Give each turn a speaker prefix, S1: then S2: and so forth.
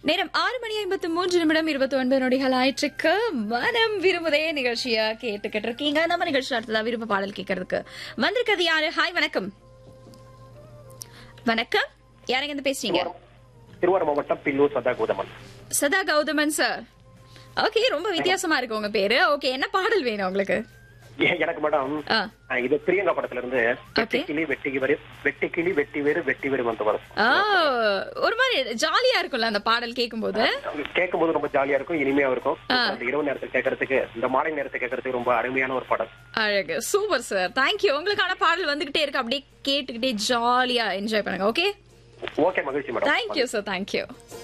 S1: நேரம் ஆறு மணி ஐம்பத்து மூன்று நிமிடம் இருபத்தி ஒன்பது நொடிகள் ஆயிற்றுக்கு மனம் விரும்புதே நிகழ்ச்சியா கேட்டுக்கிட்டு இருக்கீங்க நம்ம நிகழ்ச்சி அடுத்ததா விருப்ப பாடல் கேட்கறதுக்கு வந்திருக்கிறது யாரு ஹாய் வணக்கம் வணக்கம் யாருங்க இருந்து பேசுறீங்க
S2: திருவாரூர் மாவட்டம் பில்லூர் சதா கோதமன்
S1: சதா கௌதமன் சார் ஓகே ரொம்ப வித்தியாசமா இருக்கு உங்க பேரு ஓகே என்ன பாடல் வேணும் உங்களுக்கு
S2: ஏ- எனக்கு மேடம்
S1: ஆ,
S2: ஆ, இது பிரியங்கா படத்துல இருந்து வெட்டி கிளி வெட்டி வேறு வெட்டி கிளி வெட்டி வேறு வெட்டி வேறு வந்து வரும்
S1: ஆ, ஒரு மாதிரி ஜாலியா இருக்கும்ல அந்த பாடல் கேட்கும்போது
S2: கேட்கும் போது ரொம்ப ஜாலியா இருக்கும் இனிமையா இருக்கும் அந்த இரவு நேரத்தில் கேட்கறதுக்கு இந்த மாலை நேரத்தை கேட்கறதுக்கு ரொம்ப அருமையான ஒரு படம்
S1: அழகு சூப்பர் சார் தேங்க்யூ உங்களுக்கான பாடல் வந்துகிட்டே இருக்கு அப்படியே கேட்டுக்கிட்டே ஜாலியா என்ஜாய் பண்ணுங்க ஓகே
S2: ஓகே மகிழ்ச்சி மேடம்
S1: தேங்க்யூ சார் தேங்க்யூ